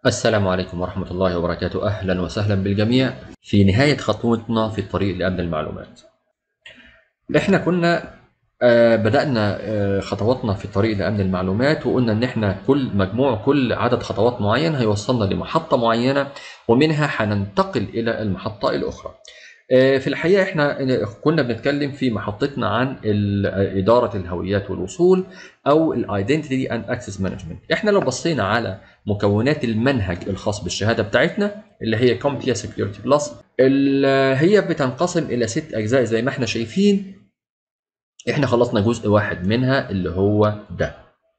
السلام عليكم ورحمة الله وبركاته أهلا وسهلا بالجميع في نهاية خطوتنا في الطريق لأمن المعلومات احنا كنا آه، بدأنا آه، خطواتنا في الطريق لأمن المعلومات وقلنا إن احنا كل مجموع كل عدد خطوات معين هيوصلنا لمحطة معينة ومنها هننتقل إلى المحطة الأخرى. آه، في الحقيقة احنا كنا بنتكلم في محطتنا عن ال- إدارة الهويات والوصول أو الايدنتيتي اند اكسس مانجمنت. احنا لو بصينا على مكونات المنهج الخاص بالشهادة بتاعتنا اللي هي CompTIA Security Plus ال- هي بتنقسم إلى ست أجزاء زي ما احنا شايفين احنا خلصنا جزء واحد منها اللي هو ده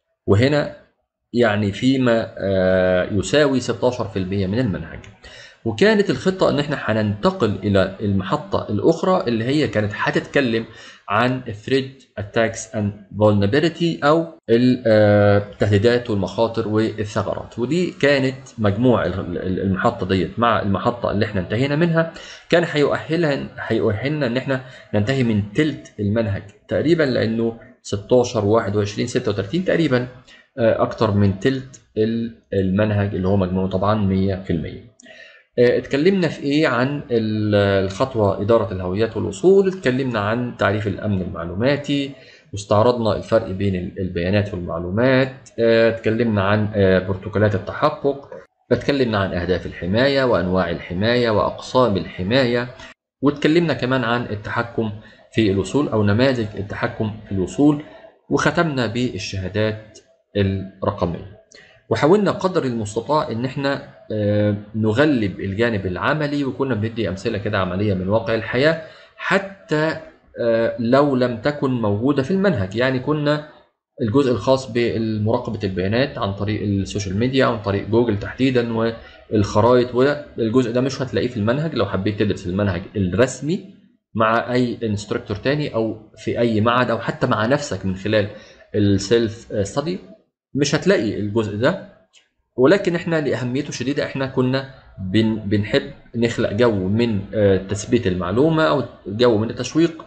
وهنا يعني فيما آه، يساوي 16% من المنهج وكانت الخطة ان احنا هننتقل الى المحطة الاخرى اللي هي كانت هتتكلم عن threat attacks and vulnerability او ال- آه، التهديدات والمخاطر والثغرات ودي كانت مجموع ال- ال- المحطة ديت مع المحطة اللي احنا انتهينا منها كان هيؤهلها هيؤهلنا ان احنا ننتهي من تلت المنهج تقريبا لانه 16 21 36 تقريبا آه، اكتر من تلت ال- المنهج اللي هو مجموعه طبعا 100% آه، اتكلمنا في ايه عن ال- الخطوه اداره الهويات والوصول اتكلمنا عن تعريف الامن المعلوماتي واستعرضنا الفرق بين ال- البيانات والمعلومات آه، اتكلمنا عن آه، بروتوكولات التحقق اتكلمنا عن اهداف الحمايه وانواع الحمايه واقسام الحمايه واتكلمنا كمان عن التحكم في الوصول او نماذج التحكم في الوصول وختمنا بالشهادات الرقميه وحاولنا قدر المستطاع ان احنا آه، نغلب الجانب العملي وكنا بندي امثله كده عمليه من واقع الحياه حتى آه، لو لم تكن موجوده في المنهج يعني كنا الجزء الخاص بمراقبه البيانات عن طريق السوشيال ميديا عن طريق جوجل تحديدا والخرائط والجزء ده مش هتلاقيه في المنهج لو حبيت تدرس المنهج الرسمي مع اي انستراكتور تاني او في اي معهد او حتى مع نفسك من خلال السيلف ستدي مش هتلاقي الجزء ده ولكن احنا لاهميته الشديده احنا كنا بن بنحب نخلق جو من آه، تثبيت المعلومه او جو من التشويق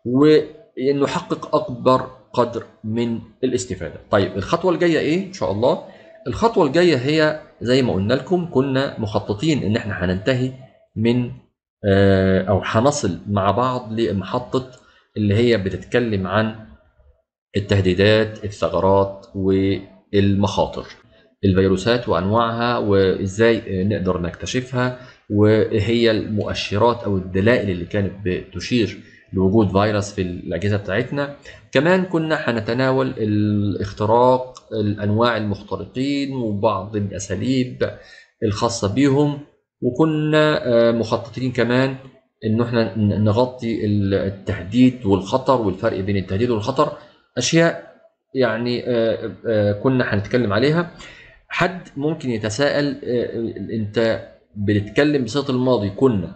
ونحقق اكبر قدر من الاستفاده. طيب الخطوه الجايه ايه ان شاء الله؟ الخطوه الجايه هي زي ما قلنا لكم كنا مخططين ان احنا هننتهي من آه، او هنصل مع بعض لمحطه اللي هي بتتكلم عن التهديدات الثغرات والمخاطر الفيروسات وانواعها وازاي نقدر نكتشفها وهي المؤشرات او الدلائل اللي كانت بتشير لوجود فيروس في الاجهزه بتاعتنا كمان كنا هنتناول الاختراق الانواع المخترقين وبعض الاساليب الخاصه بيهم وكنا آه، مخططين كمان انه احنا ن- نغطي التهديد والخطر والفرق بين التهديد والخطر اشياء يعني آه، آه، كنا هنتكلم عليها حد ممكن يتساءل آه، انت بتتكلم بصيغه الماضي كنا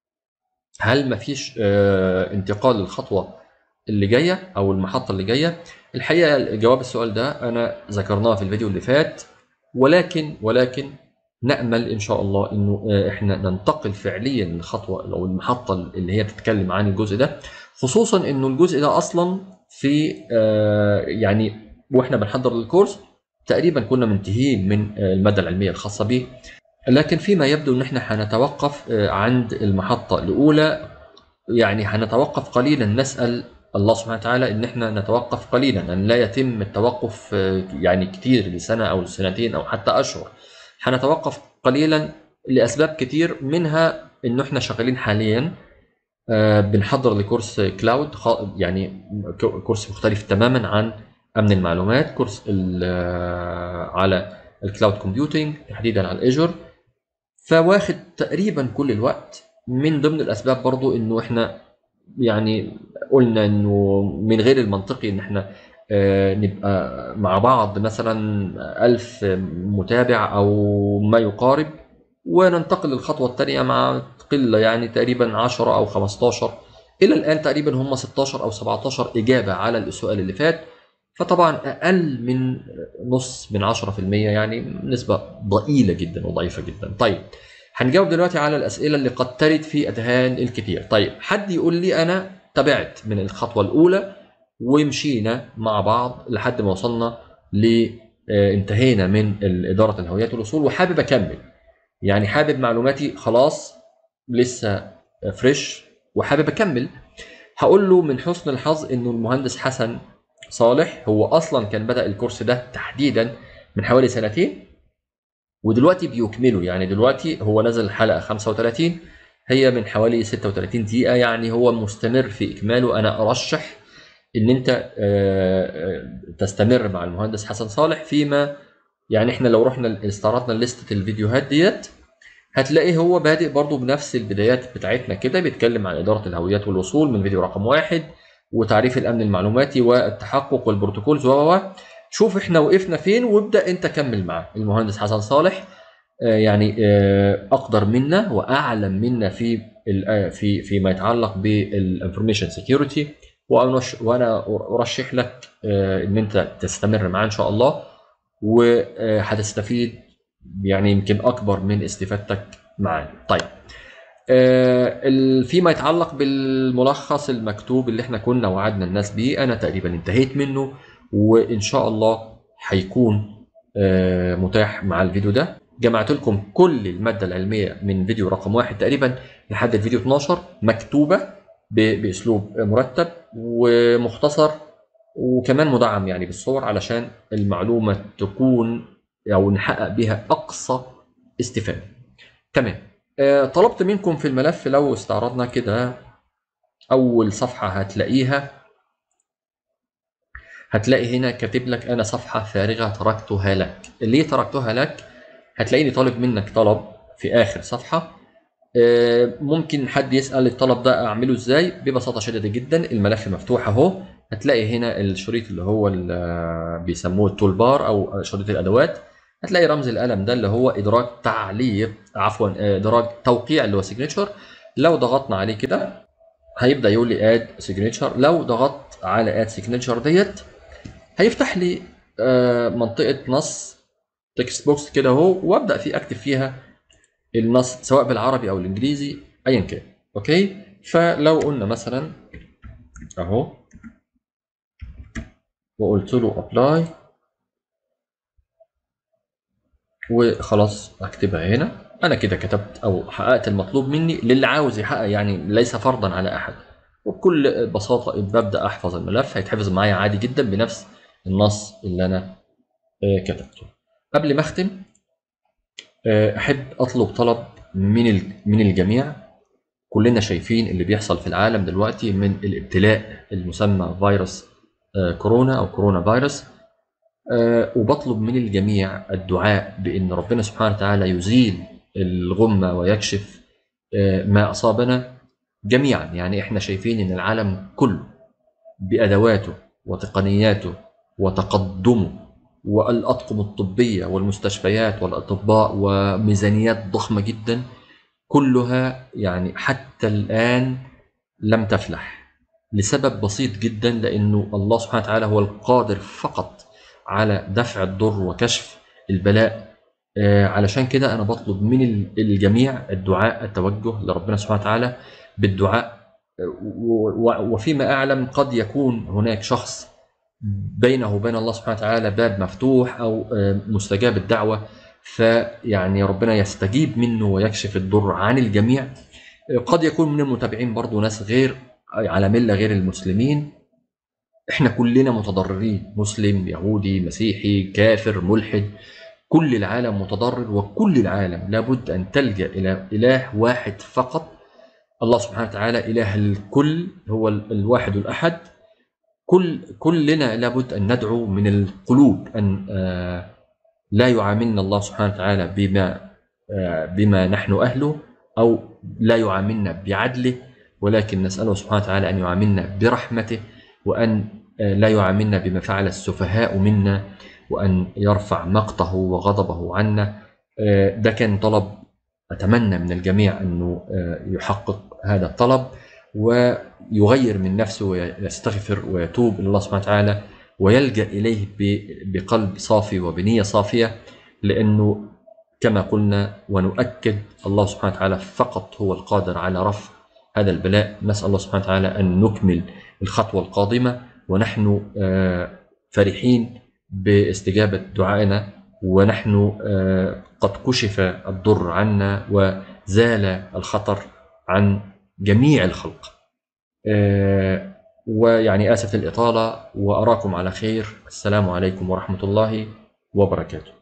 هل مفيش آه، انتقال للخطوه اللي جايه او المحطه اللي جايه الحقيقه جواب السؤال ده انا ذكرناه في الفيديو اللي فات ولكن ولكن نامل ان شاء الله انه آه، احنا ننتقل فعليا للخطوه او المحطه اللي هي تتكلم عن الجزء ده خصوصا انه الجزء ده اصلا في آه، يعني واحنا بنحضر للكورس تقريبا كنا منتهين من آه، الماده العلميه الخاصه به لكن فيما يبدو ان احنا هنتوقف آه، عند المحطه الاولى يعني هنتوقف قليلا نسال الله سبحانه وتعالى ان احنا نتوقف قليلا ان لا يتم التوقف آه، يعني كتير لسنه او سنتين او حتى اشهر هنتوقف قليلا لاسباب كتير منها انه احنا شغالين حاليا آه، بنحضر لكورس كلاود خا- يعني ك- كورس مختلف تماما عن امن المعلومات كورس ال- آه، على الكلاود كومبيوتنج تحديدا على الاجر فواخد تقريبا كل الوقت من ضمن الاسباب برضو انه احنا يعني قلنا انه من غير المنطقي ان احنا آه، نبقى مع بعض مثلا ألف متابع أو ما يقارب وننتقل للخطوة الثانية مع قلة يعني تقريبا 10 أو 15 إلى الآن تقريبا هم 16 أو 17 إجابة على السؤال اللي فات فطبعا أقل من نص من 10% يعني نسبة ضئيلة جدا وضعيفة جدا طيب هنجاوب دلوقتي على الأسئلة اللي قد ترد في أذهان الكثير طيب حد يقول لي أنا تابعت من الخطوة الأولى ومشينا مع بعض لحد ما وصلنا آه، انتهينا من اداره الهويات والاصول وحابب اكمل يعني حابب معلوماتي خلاص لسه فريش وحابب اكمل هقول له من حسن الحظ انه المهندس حسن صالح هو اصلا كان بدا الكورس ده تحديدا من حوالي سنتين ودلوقتي بيكمله يعني دلوقتي هو نزل الحلقه 35 هي من حوالي 36 دقيقه يعني هو مستمر في اكماله انا ارشح ان انت آه، آه، تستمر مع المهندس حسن صالح فيما يعني احنا لو رحنا استعرضنا لستة الفيديوهات ديت هتلاقي هو بادئ برضه بنفس البدايات بتاعتنا كده بيتكلم عن إدارة الهويات والوصول من فيديو رقم واحد وتعريف الأمن المعلوماتي والتحقق والبروتوكولز و شوف احنا وقفنا فين وابدأ انت كمل معاه المهندس حسن صالح آه، يعني اقدر منا واعلم منا في في فيما يتعلق بالانفورميشن سكيورتي وانا ارشح لك آه، ان انت تستمر معاه ان شاء الله وهتستفيد يعني يمكن اكبر من استفادتك معاه طيب آه، فيما يتعلق بالملخص المكتوب اللي احنا كنا وعدنا الناس بيه انا تقريبا انتهيت منه وان شاء الله هيكون آه، متاح مع الفيديو ده جمعت لكم كل الماده العلميه من فيديو رقم واحد تقريبا لحد الفيديو 12 مكتوبه باسلوب مرتب ومختصر وكمان مدعم يعني بالصور علشان المعلومه تكون او نحقق بها اقصى استفاده. تمام. آه، طلبت منكم في الملف لو استعرضنا كده اول صفحه هتلاقيها هتلاقي هنا كاتب لك انا صفحه فارغه تركتها لك. ليه تركتها لك؟ هتلاقيني طالب منك طلب في اخر صفحه آه، ممكن حد يسال الطلب ده اعمله ازاي ببساطه شديده جدا الملف مفتوح اهو هتلاقي هنا الشريط اللي هو اللي بيسموه التول بار او شريط الادوات هتلاقي رمز القلم ده اللي هو ادراج تعليق عفوا آه، ادراج توقيع اللي هو سيجنتشر لو ضغطنا عليه كده هيبدا يقول لي اد سيجنتشر لو ضغطت على اد سيجنتشر ديت هيفتح لي آه، منطقه نص تكست بوكس كده اهو وابدا فيه اكتب فيها النص سواء بالعربي او الانجليزي ايا كان اوكي فلو قلنا مثلا اهو وقلت له ابلاي وخلاص اكتبها هنا انا كده كتبت او حققت المطلوب مني للي عاوز يحقق يعني ليس فرضا على احد وبكل بساطه ببدا احفظ الملف هيتحفظ معايا عادي جدا بنفس النص اللي انا آه، كتبته قبل ما اختم آه، احب اطلب طلب من من الجميع كلنا شايفين اللي بيحصل في العالم دلوقتي من الابتلاء المسمى فيروس آه، كورونا او كورونا فيروس آه، وبطلب من الجميع الدعاء بان ربنا سبحانه وتعالى يزيل الغمه ويكشف ما اصابنا جميعا يعني احنا شايفين ان العالم كله بادواته وتقنياته وتقدمه والأطقم الطبية والمستشفيات والأطباء وميزانيات ضخمة جدا كلها يعني حتى الآن لم تفلح لسبب بسيط جدا لأنه الله سبحانه وتعالى هو القادر فقط على دفع الضر وكشف البلاء آه، علشان كده أنا بطلب من الجميع الدعاء التوجه لربنا سبحانه وتعالى بالدعاء وفيما أعلم قد يكون هناك شخص بينه وبين الله سبحانه وتعالى باب مفتوح او آه، مستجاب الدعوه فيعني ربنا يستجيب منه ويكشف الضر عن الجميع قد يكون من المتابعين برضو ناس غير على مله غير المسلمين احنا كلنا متضررين مسلم يهودي مسيحي كافر ملحد كل العالم متضرر وكل العالم لابد ان تلجا الى اله واحد فقط الله سبحانه وتعالى اله الكل هو الواحد الاحد كل كلنا لابد ان ندعو من القلوب ان آه، لا يعاملنا الله سبحانه وتعالى بما آه، بما نحن اهله او لا يعاملنا بعدله ولكن نساله سبحانه وتعالى ان يعاملنا برحمته وان آه، لا يعاملنا بما فعل السفهاء منا وان يرفع مقته وغضبه عنا ده كان طلب اتمنى من الجميع انه يحقق هذا الطلب ويغير من نفسه ويستغفر ويتوب الى الله سبحانه وتعالى ويلجا اليه بقلب صافي وبنيه صافيه لانه كما قلنا ونؤكد الله سبحانه وتعالى فقط هو القادر على رفع هذا البلاء نسال الله سبحانه وتعالى ان نكمل الخطوه القادمه ونحن آه، فرحين باستجابة دعائنا ونحن آه، قد كشف الضر عنا وزال الخطر عن جميع الخلق آه، ويعني آسف الإطالة وأراكم على خير السلام عليكم ورحمة الله وبركاته